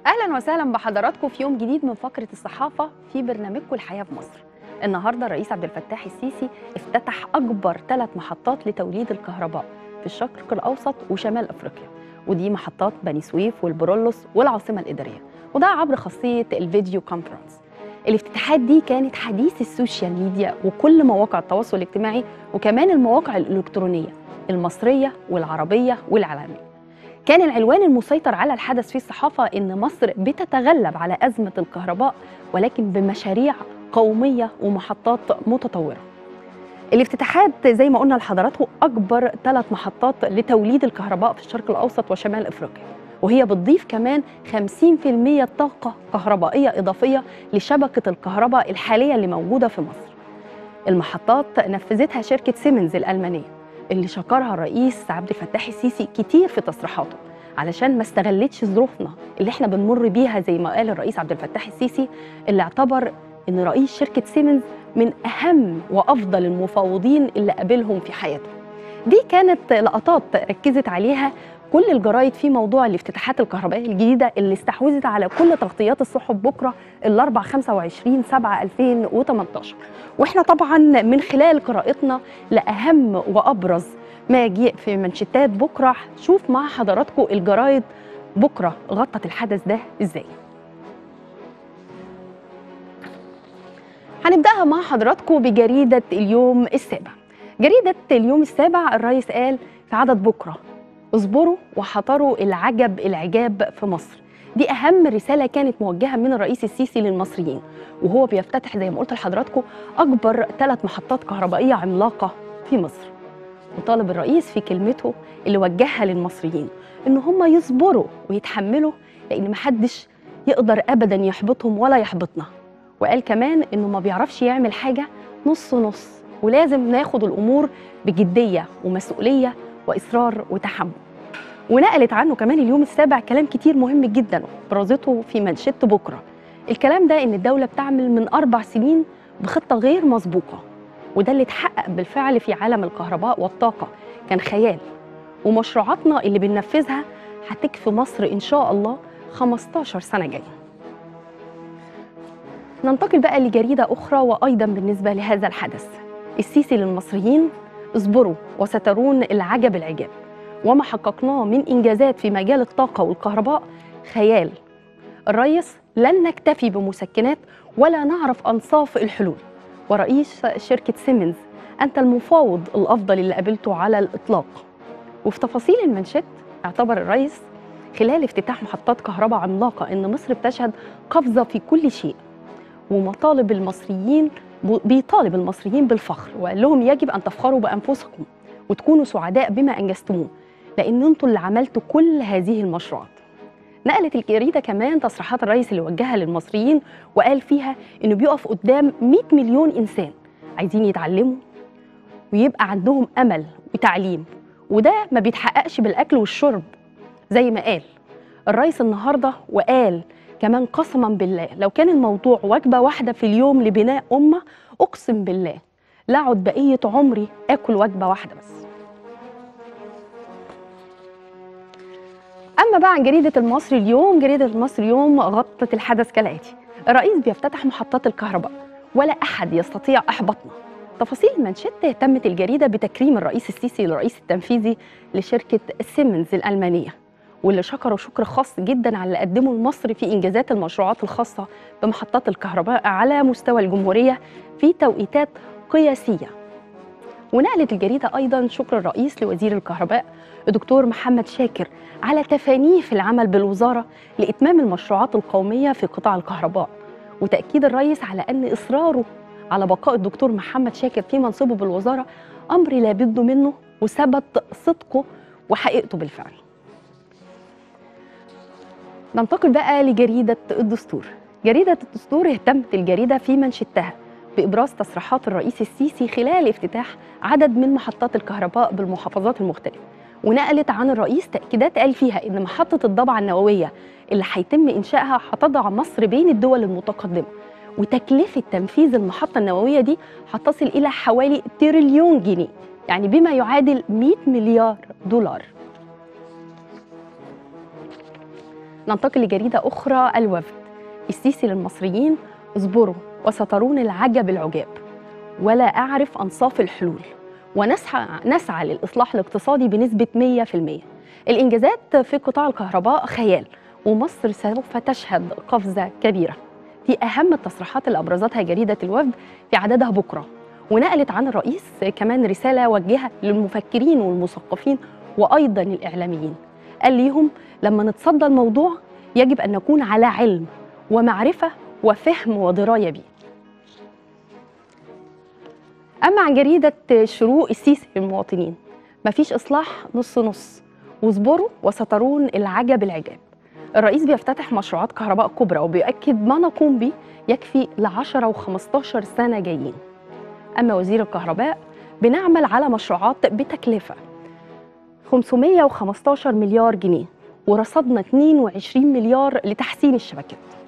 اهلا وسهلا بحضراتكم في يوم جديد من فقره الصحافه في برنامجكم الحياه في مصر. النهارده الرئيس عبد الفتاح السيسي افتتح اكبر ثلاث محطات لتوليد الكهرباء في الشرق الاوسط وشمال افريقيا ودي محطات بني سويف والبرولوس والعاصمه الاداريه وده عبر خاصيه الفيديو كونفرنس. الافتتاحات دي كانت حديث السوشيال ميديا وكل مواقع التواصل الاجتماعي وكمان المواقع الالكترونيه المصريه والعربيه والعالميه. كان العنوان المسيطر على الحدث في الصحافة إن مصر بتتغلب على أزمة الكهرباء ولكن بمشاريع قومية ومحطات متطورة الافتتاحات زي ما قلنا لحضراتكم أكبر ثلاث محطات لتوليد الكهرباء في الشرق الأوسط وشمال أفريقيا وهي بتضيف كمان 50% طاقة كهربائية إضافية لشبكة الكهرباء الحالية اللي موجودة في مصر المحطات نفذتها شركة سيمنز الألمانية اللي شكرها الرئيس عبد الفتاح السيسي كتير في تصريحاته علشان ما استغلتش ظروفنا اللي احنا بنمر بيها زي ما قال الرئيس عبد الفتاح السيسي اللي اعتبر ان رئيس شركه سيمنز من اهم وافضل المفاوضين اللي قابلهم في حياته. دي كانت لقطات ركزت عليها كل الجرايد في موضوع الافتتاحات الكهربائيه الجديده اللي استحوذت على كل تغطيات الصحف بكره الاربع 25 7 2018 واحنا طبعا من خلال قراءتنا لاهم وابرز ما جاء في منشتات بكره شوف مع حضراتكم الجرايد بكره غطت الحدث ده ازاي هنبداها مع حضراتكم بجريده اليوم السابع جريده اليوم السابع الرئيس قال في عدد بكره اصبروا وحضروا العجب العجاب في مصر دي اهم رساله كانت موجهه من الرئيس السيسي للمصريين وهو بيفتتح زي ما قلت لحضراتكم اكبر ثلاث محطات كهربائيه عملاقه في مصر وطالب الرئيس في كلمته اللي وجهها للمصريين ان هم يصبروا ويتحملوا لان محدش يقدر ابدا يحبطهم ولا يحبطنا وقال كمان انه ما بيعرفش يعمل حاجه نص نص ولازم ناخد الامور بجديه ومسؤوليه واصرار وتحمل ونقلت عنه كمان اليوم السابع كلام كتير مهم جدا برزته في منشط بكره الكلام ده ان الدوله بتعمل من اربع سنين بخطه غير مسبوقه وده اللي اتحقق بالفعل في عالم الكهرباء والطاقه كان خيال ومشروعاتنا اللي بننفذها هتكفي مصر ان شاء الله 15 سنه جايه ننتقل بقى لجريده اخرى وايضا بالنسبه لهذا الحدث السيسي للمصريين اصبروا وسترون العجب العجاب وما حققناه من انجازات في مجال الطاقه والكهرباء خيال الرئيس لن نكتفي بمسكنات ولا نعرف انصاف الحلول ورئيس شركه سيمنز انت المفاوض الافضل اللي قابلته على الاطلاق وفي تفاصيل المنشط اعتبر الرئيس خلال افتتاح محطات كهرباء عملاقه ان مصر بتشهد قفزه في كل شيء ومطالب المصريين بيطالب المصريين بالفخر وقال لهم يجب ان تفخروا بانفسكم وتكونوا سعداء بما انجزتموه لان انتوا اللي عملتوا كل هذه المشروعات. نقلت الجريده كمان تصريحات الرئيس اللي وجهها للمصريين وقال فيها انه بيقف قدام 100 مليون انسان عايزين يتعلموا ويبقى عندهم امل وتعليم وده ما بيتحققش بالاكل والشرب زي ما قال الرئيس النهارده وقال كمان قسما بالله لو كان الموضوع وجبه واحده في اليوم لبناء امه اقسم بالله لا اقعد بقيه عمري اكل وجبه واحده بس اما بقى عن جريده المصري اليوم جريده المصري اليوم غطت الحدث كالاتي الرئيس بيفتتح محطات الكهرباء ولا احد يستطيع احباطنا تفاصيل المنشط اهتمت الجريده بتكريم الرئيس السيسي للرئيس التنفيذي لشركه سيمنز الالمانيه واللي شكروا شكر خاص جدا على اللي قدمه لمصر في انجازات المشروعات الخاصه بمحطات الكهرباء على مستوى الجمهوريه في توقيتات قياسيه. ونقلت الجريده ايضا شكر الرئيس لوزير الكهرباء الدكتور محمد شاكر على تفانيه في العمل بالوزاره لاتمام المشروعات القوميه في قطاع الكهرباء وتاكيد الرئيس على ان اصراره على بقاء الدكتور محمد شاكر في منصبه بالوزاره امر لا بد منه وثبت صدقه وحقيقته بالفعل. ننتقل بقى لجريدة الدستور جريدة الدستور اهتمت الجريدة في منشدتها بإبراز تصريحات الرئيس السيسي خلال افتتاح عدد من محطات الكهرباء بالمحافظات المختلفة ونقلت عن الرئيس تأكيدات قال فيها إن محطة الضبعة النووية اللي هيتم إنشائها هتضع مصر بين الدول المتقدمة وتكلفة تنفيذ المحطة النووية دي هتصل إلى حوالي تريليون جنيه يعني بما يعادل 100 مليار دولار ننتقل لجريدة أخرى الوفد السيسي للمصريين اصبروا وسترون العجب العجاب ولا أعرف أنصاف الحلول ونسعى نسعى للإصلاح الاقتصادي بنسبة 100% الإنجازات في قطاع الكهرباء خيال ومصر سوف تشهد قفزة كبيرة دي أهم التصريحات اللي أبرزتها جريدة الوفد في عددها بكرة ونقلت عن الرئيس كمان رسالة وجهها للمفكرين والمثقفين وأيضا الإعلاميين قال ليهم لما نتصدى الموضوع يجب أن نكون على علم ومعرفة وفهم ودراية بيه أما عن جريدة شروق السيسي للمواطنين مفيش إصلاح نص نص واصبروا وسترون العجب العجاب الرئيس بيفتتح مشروعات كهرباء كبرى وبيؤكد ما نقوم به يكفي ل 10 و15 سنة جايين أما وزير الكهرباء بنعمل على مشروعات بتكلفة 515 مليار جنيه ورصدنا 22 مليار لتحسين الشبكات